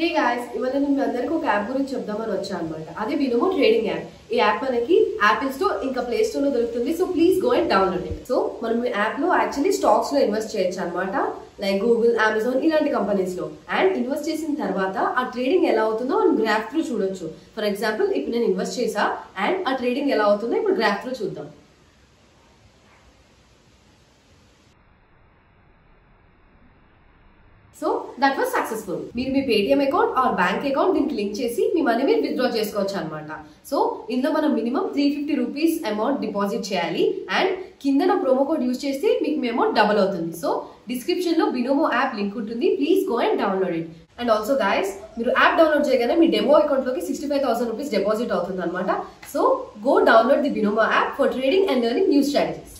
Hey guys ఇవాళ నేను మీ అందరికీ ఒక యాప్ గురించి చెప్దామని వచ్చా అనమాట అదే బినోమో ట్రేడింగ్ యాప్ ఈ యాప్ మనకి యాపిల్ స్టోర్ ఇంకా ప్లే స్టోర్ లో దొరుకుతుంది so please go and download it so మనం ఈ యాప్ లో యాక్చువల్లీ స్టాక్స్ లో ఇన్వెస్ట్ చేయొచ్చు అనమాట లైక్ గూగుల్ అమెజాన్ ఇలాంటి కంపెనీస్ లో అండ్ ఇన్వెస్ట్ చేసిన తర్వాత ఆ ట్రేడింగ్ ఎలా అవుతుందో మనం గ్రాఫ్ త్రూ చూడొచ్చు ఫర్ ఎగ్జాంపుల్ ఇప్పుడు నేను ఇన్వెస్ట్ చేసా అండ్ ఆ ట్రేడింగ్ ఎలా అవుతుందో ఇప్పుడు గ్రాఫ్ త్రూ చూద్దాం సో దట్ వాస్ సక్సెస్ఫుల్ మీరు మీ Paytm account or bank account దీనికి లింక్ చేసి మీ మనీ మీరు విత్డ్రా చేసుకోవచ్చు అనమాట సో ఇందులో మనం minimum three fifty rupees amount deposit చేయాలి అండ్ కింద ప్రోమో కోడ్ యూస్ చేస్తే మీకు మీ అమౌంట్ డబల్ అవుతుంది సో డిస్క్రిప్షన్ లో బినోమో యాప్ లింక్ ఉంటుంది please go and download it and also guys మీరు యాప్ డౌన్లోడ్ చేయగానే మీ డెమో అకౌంట్ లోకి sixty five thousand rupees deposit అవుతుంది అనమాట so go download the Binomo app for trading and learning new strategies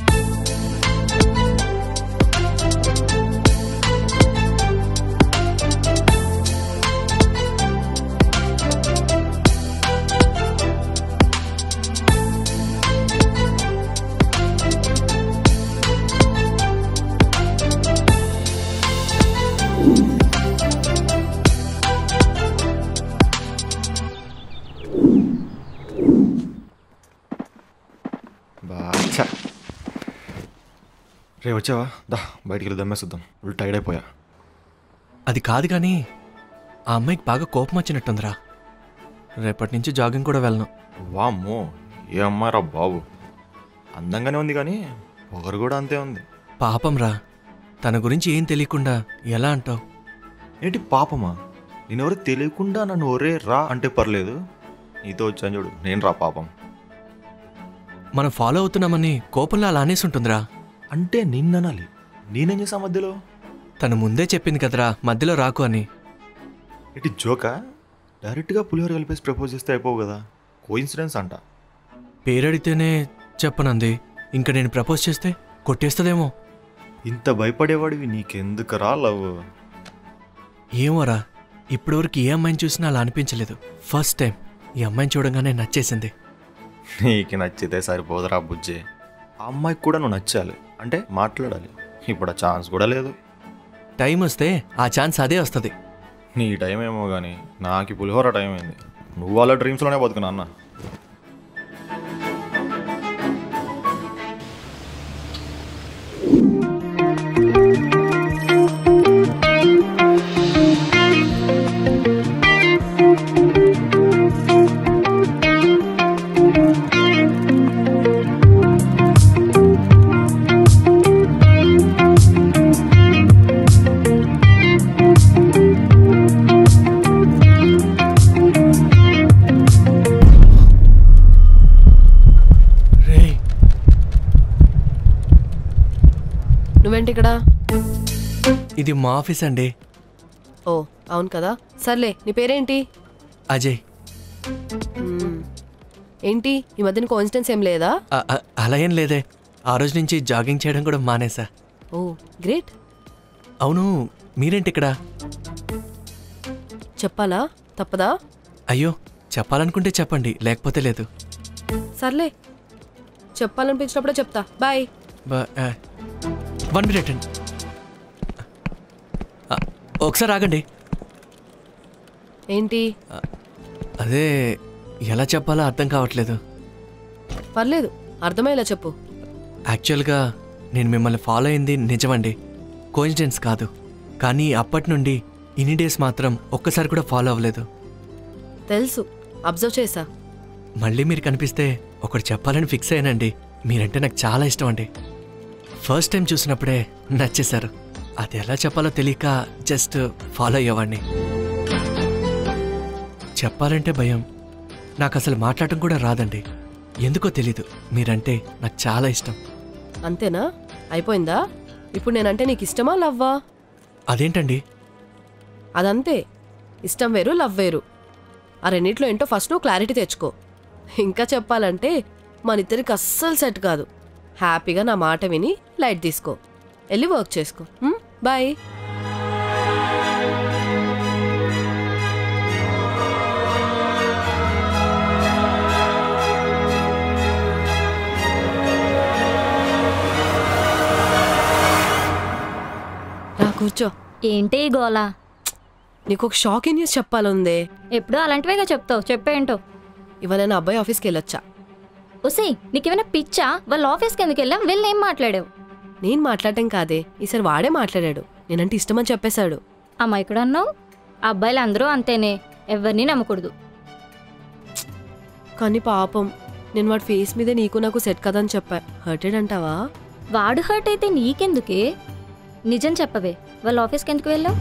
బాచా రే వచ్చావా దా బయటికి వెళ్ళి దమ్మేసుద్దాం ఫుల్ టైర్డ్ అయిపోయా అది కాదు కానీ ఆ అమ్మాయికి బాగా కోపం వచ్చినట్టుందిరా రేపటి నుంచి జాగింగ్ కూడా వెళ్ళను వామ్మో ఏ అమ్మారా బాబు అందంగానే ఉంది కానీ పొగరు కూడా అంతే ఉంది పాపం రా తన గురించి ఏం తెలియకుండా ఎలా అంటావు ఏంటి పాపమా నేనెవరు తెలియకుండా నన్ను ఒరే రా అంటే పర్లేదు నీతో వచ్చాను చూడు నేను రా పాపం మనం ఫాలో అవుతున్నామని కోపంలో అలా అనేసి ఉంటుందిరా అంటే నిన్ననాలి నేనేం చేసా మధ్యలో తను ముందే చెప్పింది కదరా మధ్యలో రాకు అని ఏంటి జోకా డైరెక్ట్గా పులిహోర కలిపేసి ప్రపోజ్ చేస్తే అయిపోవు కదా కోయిన్సిడెన్స్ అంట పేరడితేనే చెప్పనంది ఇంకా నేను ప్రపోజ్ చేస్తే కొట్టేస్తుందేమో ఇంత భయపడేవాడివి నీకెందుకురా లవ్ ఏమోరా ఇప్పటివరకు ఏ అమ్మాయిని చూసినా అలా అనిపించలేదు ఫస్ట్ టైం ఈ అమ్మాయిని చూడగానే నచ్చేసింది నీకు నచ్చితే సరిపోదురా బుజ్జి ఆ అమ్మాయికి కూడా నువ్వు నచ్చాలి అంటే మాట్లాడాలి ఇప్పుడు ఆ ఛాన్స్ కూడా లేదు టైం వస్తే ఆ ఛాన్స్ అదే వస్తుంది నీ టైం ఏమో కానీ నాకు ఈ పులిహోర టైం అయింది నువ్వు వాళ్ళ డ్రీమ్స్లోనే బతుకున్నా అన్న రే నువ్వేంటి ఇక్కడ ఇది మా ఆఫీస్ అండి ఓ అవును కదా సర్లే నీ పేరేంటి అజయ్ మ్మ్. ఏంటి ఈ మధ్యన కోఇన్సిడెన్స్ ఏం లేదా అ- అ- అలా ఏం లేదే ఆ రోజు నుంచి జాగింగ్ చేయడం కూడా మానేసా ఓ గ్రేట్ అవును మీరేంటి ఇక్కడ చెప్పాలా తప్పదా అయ్యో చెప్పాలనుకుంటే చెప్పండి లేకపోతే లేదు సర్లే చెప్పాలనిపించినప్పుడే చెప్తా బాయ్ వన్ మినిట్ అండి ఆ, ఒకసారి ఆగండి ఏంటి ఆ, అదే ఎలా చెప్పాలో అర్థం కావట్లేదు పర్లేదు అర్థమయ్యేలా చెప్పు యాక్చువల్గా నేను మిమ్మల్ని ఫాలో అయింది నిజమండి కోయిన్సిడెన్స్ కాదు కానీ అప్పటి నుండి ఇన్ని డేస్ మాత్రం ఒక్కసారి కూడా ఫాలో అవ్వలేదు తెలుసు అబ్జర్వ్ చేసా మళ్ళీ మీరు కనిపిస్తే ఒకటి చెప్పాలని ఫిక్స్ అయ్యానండి మీరంటే నాకు చాలా ఇష్టం అండి ఫస్ట్ టైం చూసినప్పుడే నచ్చేశారు అది ఎలా చెప్పాలో తెలియక జస్ట్ ఫాలో అయ్యేవాడిని చెప్పాలంటే భయం నాకు అసలు మాట్లాడటం కూడా రాదండి ఎందుకో తెలీదు మీరంటే నాకు చాలా ఇష్టం అంతేనా అయిపోయిందా ఇప్పుడు నేనంటే నీకు ఇష్టమా లవ్వా అదేంటండి అదంతే ఇష్టం వేరు లవ్ వేరు ఆ రెండిట్లో ఏంటో ఫస్ట్ నువ్వు క్లారిటీ తెచ్చుకో ఇంకా చెప్పాలంటే మన ఇద్దరికి అస్సలు సెట్ కాదు హ్యాపీగా నా మాట విని లైట్ తీసుకో వెళ్ళి వర్క్ చేసుకో హ్మ్? బాయ్ రా కూర్చో ఏంటి ఈ గోల నీకు ఒక షాకింగ్ న్యూస్ చెప్పాలందే ఎప్పుడూ అలాంటివేగా చెప్తావు చెప్పేంటో ఇవాళ నా అబ్బాయి ఆఫీస్కి వెళ్ళొచ్చా ఒసే నీకేమైనా పిచ్చా వాళ్ళ ఆఫీస్కి ఎందుకు వెళ్ళాం వెళ్ళి ఏం మాట్లాడావు నేను మాట్లాడటం కాదే ఈసారి వాడే మాట్లాడాడు నేనంటే ఇష్టమని చెప్పేశాడు అమ్మాయికుడు అన్నావు అబ్బాయిలు అందరూ అంతేనే ఎవరిని నమ్మకూడదు కానీ పాపం నేను వాడి ఫేస్ మీదే నీకు నాకు సెట్ కదని చెప్పా హర్టెడ్ అంటావా వాడు హర్ట్ అయితే నీకెందుకే నిజం చెప్పవే వాళ్ళ ఆఫీస్కి ఎందుకు వెళ్ళావు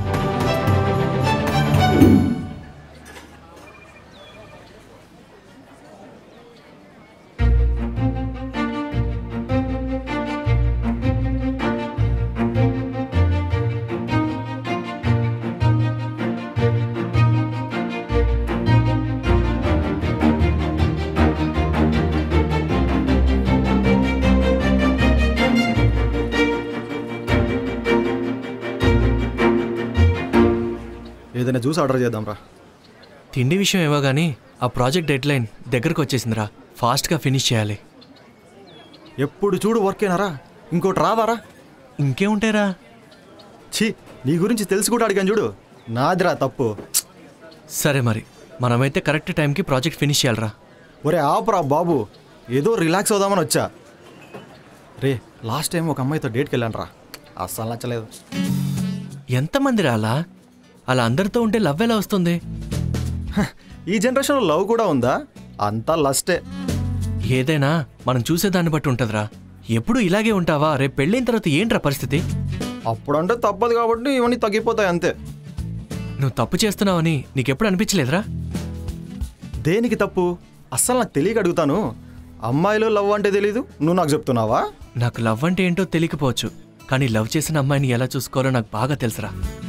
ఏదైనా జ్యూస్ ఆర్డర్ చేద్దాం రా తిండి విషయం ఏవో కానీ ఆ ప్రాజెక్ట్ డెడ్ లైన్ దగ్గరకు వచ్చేసిందిరా ఫాస్ట్గా ఫినిష్ చేయాలి ఎప్పుడు చూడు వర్కేనారా ఇంకోటి రావారా ఇంకేముంటారా ఛీ నీ గురించి తెలిసి కూడా అడిగాను చూడు నాదిరా తప్పు సరే మరి మనమైతే కరెక్ట్ టైంకి ప్రాజెక్ట్ ఫినిష్ చేయాలరా ఒరే ఆపురా బాబు ఏదో రిలాక్స్ అవుదామని వచ్చా రే లాస్ట్ టైం ఒక అమ్మాయితో డేట్కి వెళ్ళాను రా అస్సలు నచ్చలేదు ఎంతమంది రాలా అలా అందరితో ఉంటే లవ్ ఎలా వస్తుంది హ, ఈ జనరేషన్లో లవ్ కూడా ఉందా అంతా లస్టే ఏదైనా మనం చూసేదాన్ని బట్టి ఉంటుందిరా ఎప్పుడు ఇలాగే ఉంటావా రేపు పెళ్ళైన తర్వాత ఏంట్రా పరిస్థితి అప్పుడంటే తప్పదు కాబట్టి ఇవన్నీ తగ్గిపోతాయి అంతే నువ్వు తప్పు చేస్తున్నావని నీకెప్పుడు అనిపించలేదురా దేనికి తప్పు అస్సలు నాకు తెలియక అడుగుతాను అమ్మాయిలో లవ్ అంటే తెలీదు నువ్వు నాకు చెప్తున్నావా నాకు లవ్ అంటే ఏంటో తెలియకపోవచ్చు కానీ లవ్ చేసిన అమ్మాయిని ఎలా చూసుకోవాలో నాకు బాగా తెలుసురా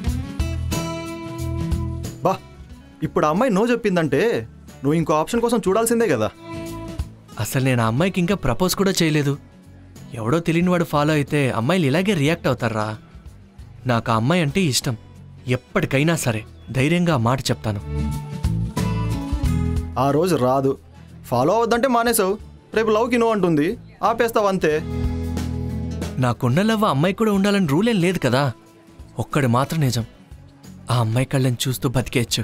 బా ఇప్పుడు ఆ అమ్మాయి నో చెప్పిందంటే నువ్వు ఇంకో ఆప్షన్ కోసం చూడాల్సిందే కదా అసలు నేను ఆ అమ్మాయికి ఇంకా ప్రపోజ్ కూడా చేయలేదు ఎవడో తెలియని వాడు ఫాలో అయితే అమ్మాయిలు ఇలాగే రియాక్ట్ అవుతారా నాకు ఆ అమ్మాయి అంటే ఇష్టం ఎప్పటికైనా సరే ధైర్యంగా ఆ మాట చెప్తాను ఆ రోజు రాదు ఫాలో అవద్దంటే మానేసావు రేపు లవ్కి నో అంటుంది ఆపేస్తావు అంతే నాకున్న లవ్ ఆ అమ్మాయి కూడా ఉండాలని రూల్ ఏం లేదు కదా ఒక్కడు మాత్రం నిజం ఆ అమ్మాయి కళ్ళని చూస్తూ బతికేయచ్చు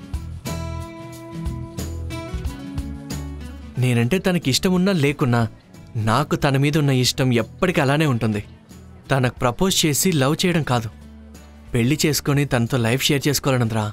నేనంటే తనకి ఇష్టం ఉన్నా లేకున్నా నాకు తన మీద ఉన్న ఇష్టం ఎప్పటికీ అలానే ఉంటుంది తనకు ప్రపోజ్ చేసి లవ్ చేయడం కాదు పెళ్లి చేసుకొని తనతో లైఫ్ షేర్ చేసుకోవాలన్నదిరా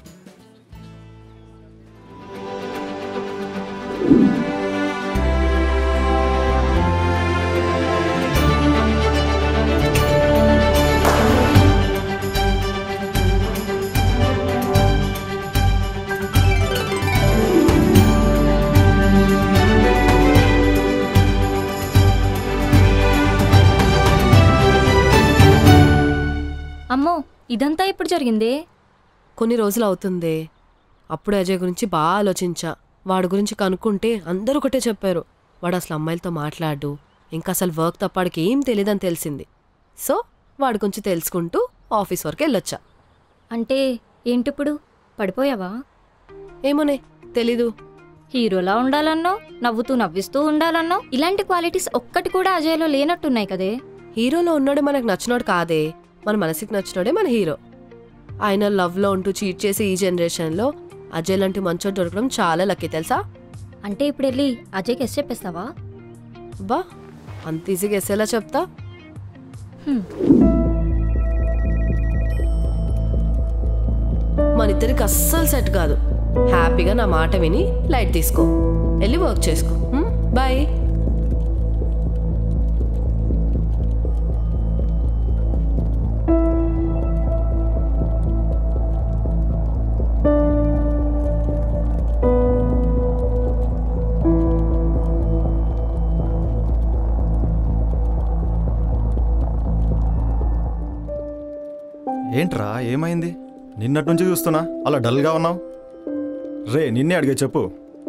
అమ్మో ఇదంతా ఇప్పుడు జరిగిందే కొన్ని రోజులు అవుతుందే అప్పుడు అజయ్ గురించి బాగా ఆలోచించా వాడి గురించి కనుక్కుంటే అందరూ ఒకటే చెప్పారు వాడు అసలు అమ్మాయిలతో మాట్లాడు ఇంకా అసలు వర్క్ తప్ప వాడికి ఏం తెలియదని తెలిసింది సో వాడి గురించి తెలుసుకుంటూ ఆఫీస్ వరకు వెళ్ళొచ్చా అంటే ఏంటిప్పుడు పడిపోయావా ఏమోనే తెలీదు హీరోలా ఉండాలన్నావు నవ్వుతూ నవ్విస్తూ ఉండాలన్నావు ఇలాంటి క్వాలిటీస్ ఒక్కటి కూడా అజయ్లో లేనట్టున్నాయి కదే హీరోలో ఉన్నాడే మనకు నచ్చినోడు కాదే మన మనసుకి నచ్చినోడే మన హీరో ఆయన లవ్లో ఉంటూ చీట్ చేసే ఈ జనరేషన్లో అజయ్ లాంటి మంచోడు దొరకడం చాలా లక్కీ తెలుసా అంటే ఇప్పుడు వెళ్ళి అజయ్కి ఎస్ చెప్పేస్తావా బా అంత ఈజీగా ఎస్సేలా చెప్తా హ్మ్. మన ఇద్దరికి అస్సలు సెట్ కాదు హ్యాపీగా నా మాట విని లైట్ తీసుకో వెళ్ళి వర్క్ చేసుకో బాయ్ ఏంట్రా ఏమైంది నిన్నటి నుంచి చూస్తున్నా అలా డల్గా ఉన్నావు రే నిన్నే అడిగే చెప్పు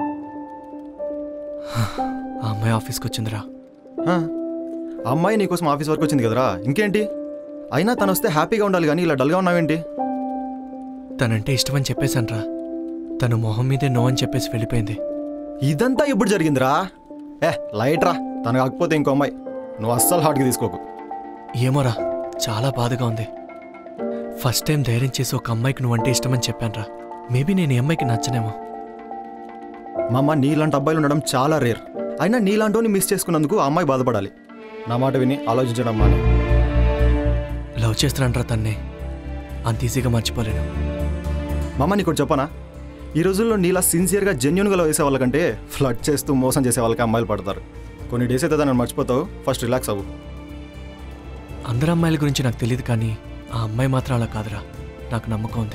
ఆ అమ్మాయి ఆఫీస్కి వచ్చిందిరా హా, ఆ అమ్మాయి నీకోసం ఆఫీస్ వరకు వచ్చింది కదరా ఇంకేంటి అయినా తను వస్తే హ్యాపీగా ఉండాలి కానీ ఇలా డల్గా ఉన్నావేంటి తనంటే ఇష్టమని చెప్పేశాన్రా తను మొహం మీదే నో అని చెప్పేసి వెళ్ళిపోయింది ఇదంతా ఎప్పుడు జరిగిందిరా ఏ లైట్ రా తను కాకపోతే ఇంకో అమ్మాయి నువ్వు అస్సలు హార్ట్కి తీసుకోకు ఏమోరా చాలా బాధగా ఉంది ఫస్ట్ టైం ధైర్యం చేసి ఒక అమ్మాయికి నువ్వంటే ఇష్టమని చెప్పానురా మేబీ నేను ఈ అమ్మాయికి నచ్చనేమో మా అమ్మ నీలాంటి అబ్బాయిలు ఉండడం చాలా రేర్ అయినా నీలాంటి మిస్ చేసుకున్నందుకు ఆ అమ్మాయి బాధపడాలి నా మాట విని ఆలోచించడం మానే లవ్ చేస్తున్నానరా తన్నే అంత ఈజీగా మర్చిపోలేను మా అమ్మ నీకు చెప్పనా ఈ రోజుల్లో నీలా సిన్సియర్గా జెన్యున్గా లవ్ చేసే వాళ్ళకంటే ఫ్లడ్ చేస్తూ మోసం చేసే వాళ్ళకి అమ్మాయిలు పడతారు కొన్ని డేస్ అయితే దాన్ని మర్చిపోతావు ఫస్ట్ రిలాక్స్ అవ్వు అందరు అమ్మాయిల గురించి నాకు తెలియదు కానీ ఆ అమ్మాయి మాత్రం అలా కాదురా నాకు నమ్మకం ఉంది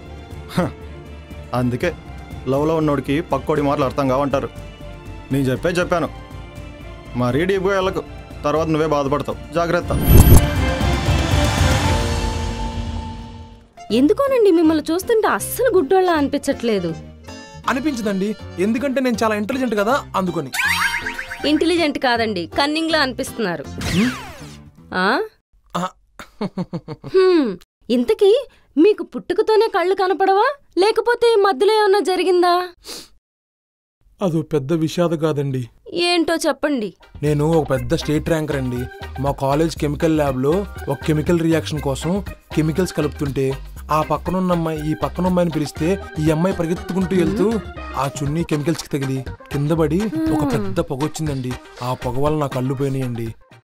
అందుకే లవ్లో ఉన్నోడికి పక్కోడి మాటలు అర్థం కావంటారు నేను చెప్పే చెప్పాను మరీ డీప్గా వెళ్ళకు తర్వాత నువ్వే బాధపడతావు జాగ్రత్త ఎందుకోనండి మిమ్మల్ని చూస్తుంటే అస్సలు గుడ్డోళ్ళ అనిపించట్లేదు అనిపించదండి ఎందుకంటే నేను చాలా ఇంటెలిజెంట్ కదా అందుకని ఇంటెలిజెంట్ కాదండి కన్నింగ్లా అనిపిస్తున్నారు ఆ? ఆ, హ్మ్. ఇంతకీ మీకు పుట్టుకతోనే కళ్ళు కనపడవా లేకపోతే మధ్యలో ఏమన్నా జరిగిందా అదో పెద్ద విషాద కాదండి ఏంటో చెప్పండి నేను ఒక పెద్ద స్టేట్ ర్యాంకర్ అండి మా కాలేజ్ కెమికల్ ల్యాబ్లో ఒక కెమికల్ రియాక్షన్ కోసం కెమికల్స్ కలుపుతుంటే ఆ పక్కనున్న అమ్మాయి ఈ పక్కన అమ్మాయిని పిలిస్తే ఈ అమ్మాయి పరిగెత్తుకుంటూ వెళ్తూ ఆ చున్నీ కెమికల్స్ కి తగిలి కింద పడి ఒక పెద్ద పొగ వచ్చిందండి ఆ పొగ వల్ల నా కళ్ళు పోయినాయండి